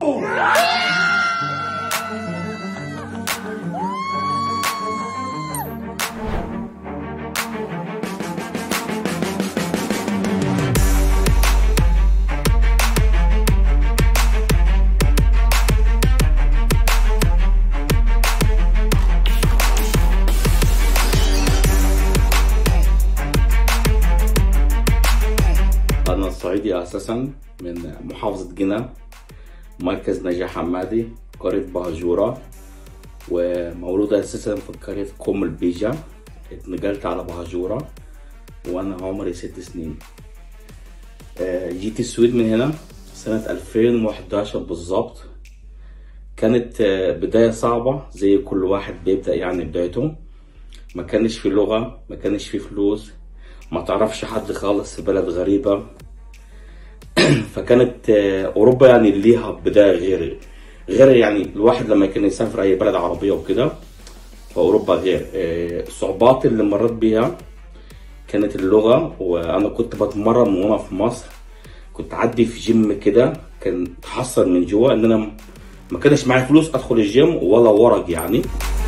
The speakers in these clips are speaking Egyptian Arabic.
أنا صعيدي أساسا من محافظة جنة مركز نجاح حمادي قرية بهجورة ومولود أساسا في قرية كوم البيجا اتنقلت على بهجورة وأنا عمري ست سنين آه، جيت السويد من هنا سنة 2011 بالظبط كانت آه، بداية صعبة زي كل واحد بيبدأ يعني بدايته ما كانش في لغة ما كانش في فلوس ما تعرفش حد خالص في بلد غريبة فكانت آه، أوروبا يعني ليها بداية غير غير يعني الواحد لما كان يسافر أي بلد عربية وكده فأوروبا غير آه، الصعوبات اللي مريت بيها كانت اللغة وأنا كنت بتمرن وأنا في مصر كنت عدي في جيم كده كان تحصل من جوا إن أنا ما كانش معايا فلوس أدخل الجيم ولا ورق يعني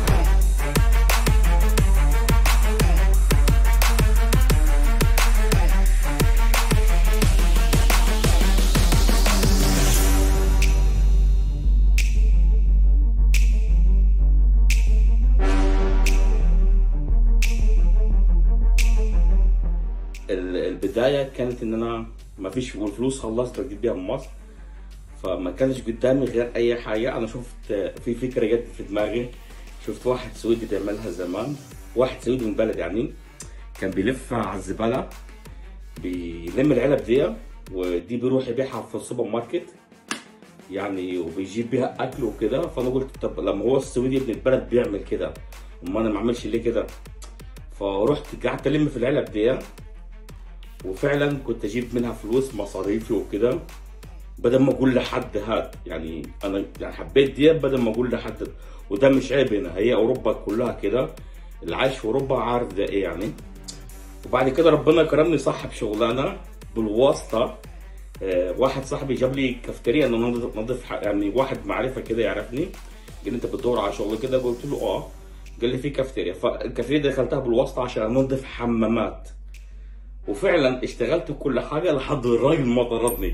ال- البدايه كانت ان انا ما فيش والفلوس خلصت اجيب بيها من مصر فما كانش قدامي غير اي حاجه انا شفت في فكره جت في دماغي شفت واحد سويدي بيعملها زمان واحد سويدي من بلد يعني كان بيلف على الزباله بيلم العلب دي ودي بيروح يبيعها في السوبر ماركت يعني وبيجيب بيها اكل وكده فانا قلت طب لما هو السويدي ابن البلد بيعمل كده امال انا ما اعملش ليه كده فرحت قعدت الم في العلب دي وفعلا كنت اجيب منها فلوس مصاريفي وكده بدل ما اقول لحد هات يعني انا يعني حبيت دي بدل ما اقول لحد وده مش عيب هنا هي اوروبا كلها كده اللي عايش في اوروبا عارف ده ايه يعني وبعد كده ربنا كرمني صاحب شغلانه بالواسطه آه، واحد صاحبي جاب لي كافتيريا ان انا نضيف نضيف ح- يعني واحد معرفه كده يعرفني قال لي انت بتدور على شغل كده قلت له اه قال لي في كافتيريا فالكافتيريا دي دخلتها بالواسطه عشان انضف حمامات وفعلا اشتغلت كل حاجه لحد الراجل ما طردني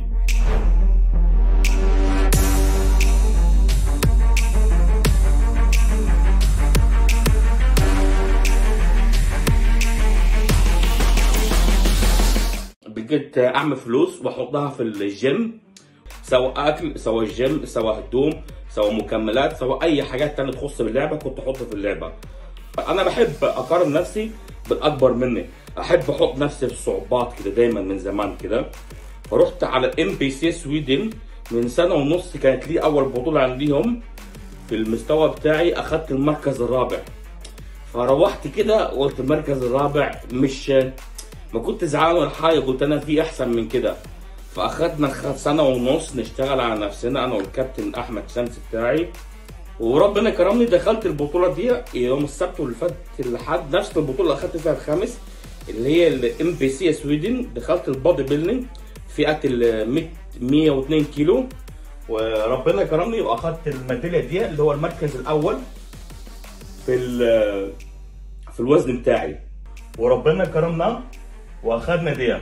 بقيت اعمل فلوس واحطها في الجيم سواء اكل سواء الجيم سواء هدوم سواء مكملات سواء اي حاجات تانية تخص باللعبه كنت احطها في اللعبه انا بحب اقارن نفسي بالاكبر مني احب احط نفسي في صعوبات كده دايما من زمان كده فرحت على الام بي سي سويدن من سنه ونص كانت لي اول بطوله عنديهم في المستوى بتاعي اخدت المركز الرابع فروحت كده قلت المركز الرابع مش ما كنت زعلان ولا حاجه قلت انا في احسن من كده فاخدنا خ- سنه ونص نشتغل على نفسنا انا والكابتن احمد شمس بتاعي وربنا كرمني دخلت البطوله دي يوم السبت اللي فات لحد نفس البطوله اللي اخدت فيها الخامس اللي هي الام بي سي سويدن دخلت البودي بيلدينج فئه ال 100 102 كيلو وربنا كرمني واخدت الميداليه دي اللي هو المركز الاول في ال- في الوزن بتاعي وربنا كرمنا واخدنا دي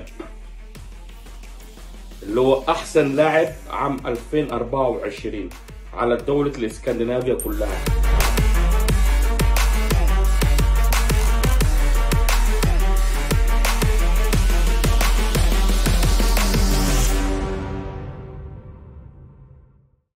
اللي هو احسن لاعب عام 2024 على دولة الاسكندنافيا كلها